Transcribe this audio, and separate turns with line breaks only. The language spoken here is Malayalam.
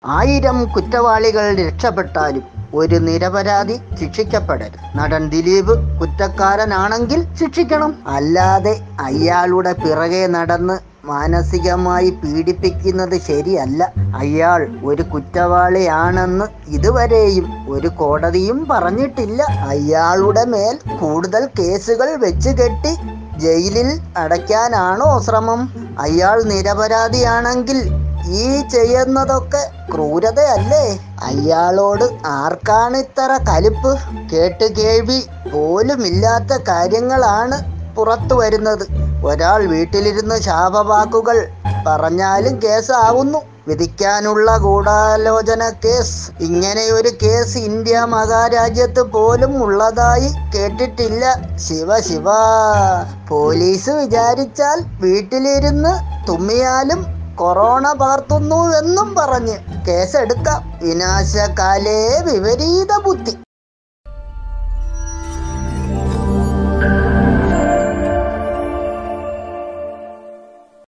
ആയിരം കുറ്റവാളികൾ രക്ഷപ്പെട്ടാലും ഒരു നിരപരാധി ശിക്ഷിക്കപ്പെടരുത് നടൻ ദിലീപ് കുറ്റക്കാരനാണെങ്കിൽ ശിക്ഷിക്കണം അല്ലാതെ അയാളുടെ പിറകെ നടന്ന് മാനസികമായി പീഡിപ്പിക്കുന്നത് ശരിയല്ല അയാൾ ഒരു കുറ്റവാളിയാണെന്ന് ഇതുവരെയും ഒരു കോടതിയും പറഞ്ഞിട്ടില്ല അയാളുടെ മേൽ കൂടുതൽ കേസുകൾ വെച്ച് കെട്ടി ജയിലിൽ അടയ്ക്കാനാണോ ശ്രമം അയാൾ നിരപരാധിയാണെങ്കിൽ ഈ ചെയ്യുന്നതൊക്കെ ക്രൂരതയല്ലേ അയാളോട് ആർക്കാണ് ഇത്ര കലിപ്പ് കേട്ട് കേൾവി പോലുമില്ലാത്ത കാര്യങ്ങളാണ് പുറത്തു വരുന്നത് ഒരാൾ വീട്ടിലിരുന്ന് ശാപവാക്കുകൾ പറഞ്ഞാലും കേസാവുന്നു വിധിക്കാനുള്ള ഗൂഢാലോചന കേസ് ഇങ്ങനെയൊരു കേസ് ഇന്ത്യ മഹാരാജ്യത്ത് പോലും ഉള്ളതായി കേട്ടിട്ടില്ല ശിവ ശിവ പോലീസ് വിചാരിച്ചാൽ വീട്ടിലിരുന്ന് തുമ്മിയാലും കൊറോണ പകർത്തുന്നു എന്നും പറഞ്ഞ് കേസെടുക്കാം വിനാശകാലേ വിപരീത ബുദ്ധി